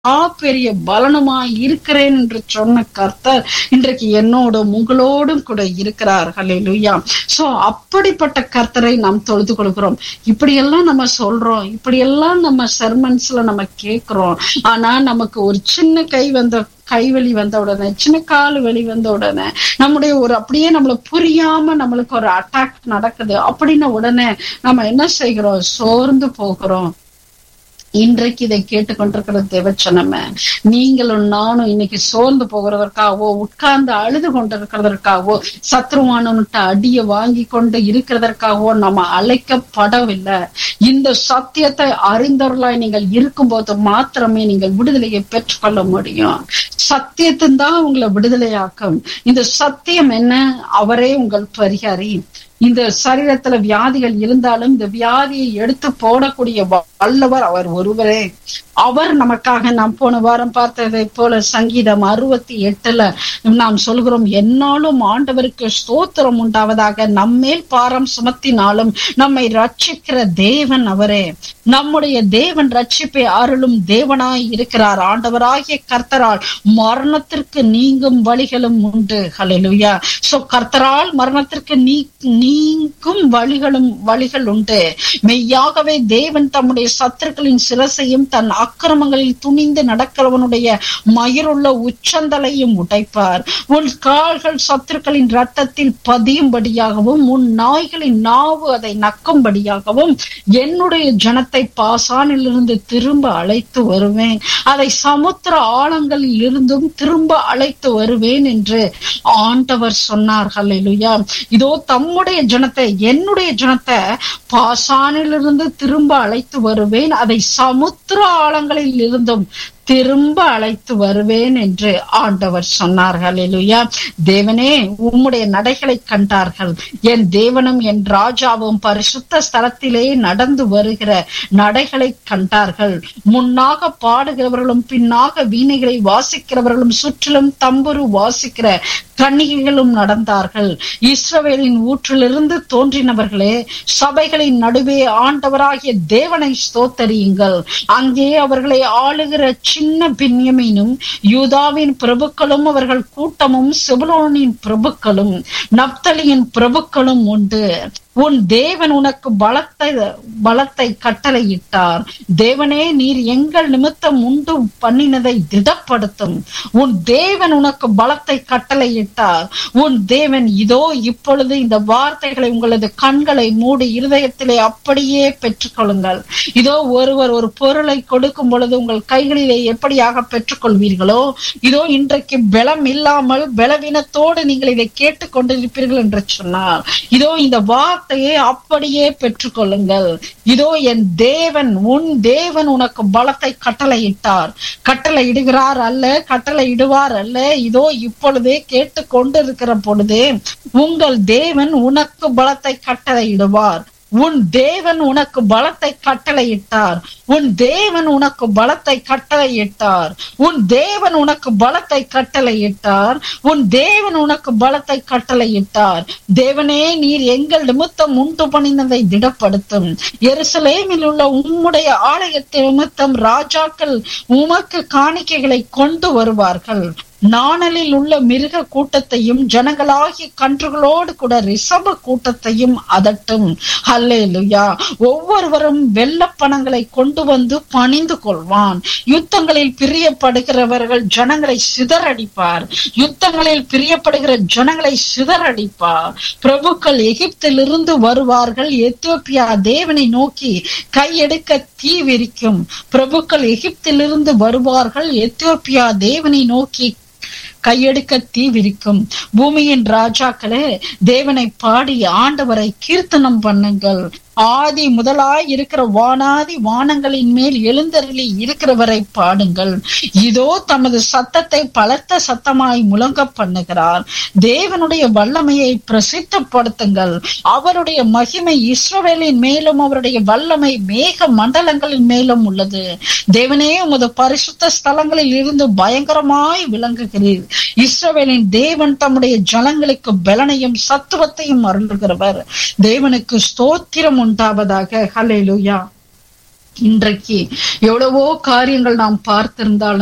பெரிய பலனுமாய் இருக்கிறேன் என்று சொன்ன கர்த்தர் இன்றைக்கு என்னோடும் உங்களோடும் கூட இருக்கிறார் ஹalleluya சோ அப்படிப்பட்ட கர்த்தரை நாம் தொழுது கொள்கிறோம் இப்படியெல்லாம் நம்ம சொல்றோம் இப்படியெல்லாம் நம்ம செர்மன்ஸ்ல நம்ம கேட்கிறோம் ஆனா நமக்கு ஒரு சின்ன கை வந்த கைவலி வந்த உடனே சின்ன கால் வலி வந்த உடனே நம்முடைய ஒரு அப்படியே நம்மள புரியாம நம்மளுக்கு ஒரு அட்டாக் நடக்குது அப்படின்ன உடனே நம்ம என்ன செய்கிறோம் சோர்ந்து போகிறோம் இன்றைக்கு இதை கேட்டுக்கொண்டிருக்கிற தேவச்சனமே நீங்களும் நானும் இன்னைக்கு சோர்ந்து போகிறதற்காகவோ உட்கார்ந்து அழுது கொண்டிருக்கிறதற்காகவோ சத்ருவானவன்கிட்ட அடிய வாங்கி கொண்டு இருக்கிறதற்காகவோ நம்ம அழைக்கப்படவில்லை இந்த சத்தியத்தை அறிந்தவர்களாய் நீங்கள் இருக்கும்போது மாத்திரமே நீங்கள் விடுதலையை பெற்றுக்கொள்ள முடியும் சத்தியத்தின் தான் உங்களை விடுதலையாக்கும் இந்த சத்தியம் என்ன அவரே உங்கள் பரிகாரி இந்த சரீரத்துல வியாதிகள் இருந்தாலும் இந்த வியாதியை எடுத்து போடக்கூடிய வல்லவர் அவர் ஒருவரே அவர் நமக்காக நாம் போன வாரம் பார்த்ததை போல சங்கீதம் அறுபத்தி எட்டுல நாம் சொல்கிறோம் என்னாலும் ஆண்டவருக்கு ஸ்தோத்திரம் உண்டாவதாக நம்மேல் பாரம் சுமத்தினாலும் நம்மை ரட்சிக்கிற தேவன் அவரே நம்முடைய தேவன் ரட்சிப்பை அருளும் தேவனாய் இருக்கிறார் ஆண்டவராகிய கர்த்தரால் மரணத்திற்கு நீங்கும் வழிகளும் உண்டு ஹலெலுயா சோ கர்த்தரால் மரணத்திற்கு நீ நீங்கும் வழிகளும் வழிகள் உண்டு மெய்யாகவே தேவன் தம்முடைய சத்துருக்களின் சிரசையும் தன் அக்கிரமங்களில் துணிந்து நடக்கிறவனுடைய மயிருள்ள உச்சந்தலையும் உடைப்பார் உன் கால்கள் சத்துருக்களின் ரத்தத்தில் பதியும்படியாகவும் உன் நாய்களின் நாவு அதை நக்கும்படியாகவும் என்னுடைய ஜனத்தை பாசானிலிருந்து திரும்ப அழைத்து வருவேன் அதை சமுத்திர ஆழங்களில் இருந்தும் திரும்ப அழைத்து வருவேன் என்று ஆண்டவர் சொன்னார் ஹல்லேலூயா இதோ தம்முடைய ஜனத்தை என்னுடைய ஜனத்தை பாசானிலிருந்து திரும்ப அழைத்து வருவேன் அதை சமுத்திர ஆழங்களில் இருந்தும் திரும்ப அழைத்து வருவேன் என்று ஆண்டவர் சொன்னார்கள் இல்லையா தேவனே உம்முடைய நடைகளை கண்டார்கள் என் தேவனும் என் ராஜாவும் பரிசுத்த ஸ்தலத்திலே நடந்து வருகிற நடைகளை கண்டார்கள் முன்னாக பாடுகிறவர்களும் பின்னாக வீணைகளை வாசிக்கிறவர்களும் சுற்றிலும் தம்புரு வாசிக்கிற கன்னிகைகளும் நடந்தார்கள் இஸ்ரவேலின் ஊற்றிலிருந்து தோன்றினவர்களே சபைகளின் நடுவே ஆண்டவராகிய தேவனை ஸ்தோத்தரியுங்கள் அங்கே அவர்களை ஆளுகிற சின்ன பின்யமீனும் யூதாவின் பிரபுக்களும் அவர்கள் கூட்டமும் செபுலோனின் பிரபுக்களும் நப்தலியின் பிரபுக்களும் உண்டு உன் தேவன் உனக்கு பலத்தை பலத்தை கட்டளையிட்டார் தேவனே நீர் எங்கள் நிமித்தம் உண்டு பண்ணினதை திடப்படுத்தும் உன் தேவன் உனக்கு பலத்தை கட்டளையிட்டார் உன் தேவன் இதோ இப்பொழுது இந்த வார்த்தைகளை உங்களது கண்களை மூடி இருதயத்திலே அப்படியே பெற்றுக்கொள்ளுங்கள் இதோ ஒருவர் ஒரு பொருளை கொடுக்கும் பொழுது உங்கள் கைகளிலே எப்படியாக பெற்றுக்கொள்வீர்களோ இதோ இன்றைக்கு பலம் இல்லாமல் பலவீனத்தோடு நீங்கள் இதை கேட்டுக்கொண்டிருப்பீர்கள் என்று சொன்னார் இதோ இந்த வார்த்தை வார்த்தையை அப்படியே பெற்றுக்கொள்ளுங்கள் இதோ என் தேவன் உன் தேவன் உனக்கு பலத்தை கட்டளையிட்டார் கட்டளை இடுகிறார் அல்ல கட்டளை இடுவார் அல்ல இதோ இப்பொழுதே கேட்டு கொண்டிருக்கிற பொழுதே உங்கள் தேவன் உனக்கு பலத்தை கட்டளை இடுவார் உன் தேவன் உனக்கு பலத்தை கட்டளையிட்டார் உன் தேவன் உனக்கு பலத்தை கட்டளையிட்டார் உன் தேவன் உனக்கு பலத்தை கட்டளையிட்டார் உன் தேவன் உனக்கு பலத்தை கட்டளையிட்டார் தேவனே நீர் எங்கள் நிமித்தம் உண்டு பண்ணினதை திடப்படுத்தும் எருசலேமில் உள்ள உம்முடைய ஆலயத்தை நிமித்தம் ராஜாக்கள் உமக்கு காணிக்கைகளை கொண்டு வருவார்கள் நாணலில் உள்ள மிருக கூட்டத்தையும் ஜனங்களாகிய கன்றுகளோடு கூட ரிசப கூட்டத்தையும் அதட்டும் ஹல்லேலுயா ஒவ்வொருவரும் வெள்ளப்பணங்களை கொண்டு வந்து பணிந்து கொள்வான் யுத்தங்களில் பிரியப்படுகிறவர்கள் ஜனங்களை சிதறடிப்பார் யுத்தங்களில் பிரியப்படுகிற ஜனங்களை சிதறடிப்பார் பிரபுக்கள் எகிப்திலிருந்து வருவார்கள் எத்தியோப்பியா தேவனை நோக்கி கையெடுக்க தீ விரிக்கும் பிரபுக்கள் எகிப்திலிருந்து வருவார்கள் எத்தியோப்பியா தேவனை நோக்கி கையெடுக்க தீ விரிக்கும் பூமியின் ராஜாக்களே தேவனை பாடி ஆண்டவரை கீர்த்தனம் பண்ணுங்கள் ஆதி முதலாய் இருக்கிற வானாதி வானங்களின் மேல் எழுந்தருளி இருக்கிறவரை பாடுங்கள் இதோ தமது சத்தத்தை பலத்த சத்தமாய் முழங்க பண்ணுகிறார் தேவனுடைய வல்லமையை பிரசித்தப்படுத்துங்கள் அவருடைய மகிமை இஸ்ரவேலின் மேலும் அவருடைய வல்லமை மேக மண்டலங்களின் மேலும் உள்ளது தேவனே உமது பரிசுத்த ஸ்தலங்களில் இருந்து பயங்கரமாய் விளங்குகிறீர் இஸ்ரவேலின் தேவன் தம்முடைய ஜனங்களுக்கு பலனையும் சத்துவத்தையும் அருள்கிறவர் தேவனுக்கு ஸ்தோத்திரம் உண்டாவதாக ஹலேலுயா இன்றைக்கு எவ்வளவோ காரியங்கள் நாம் பார்த்திருந்தாலும்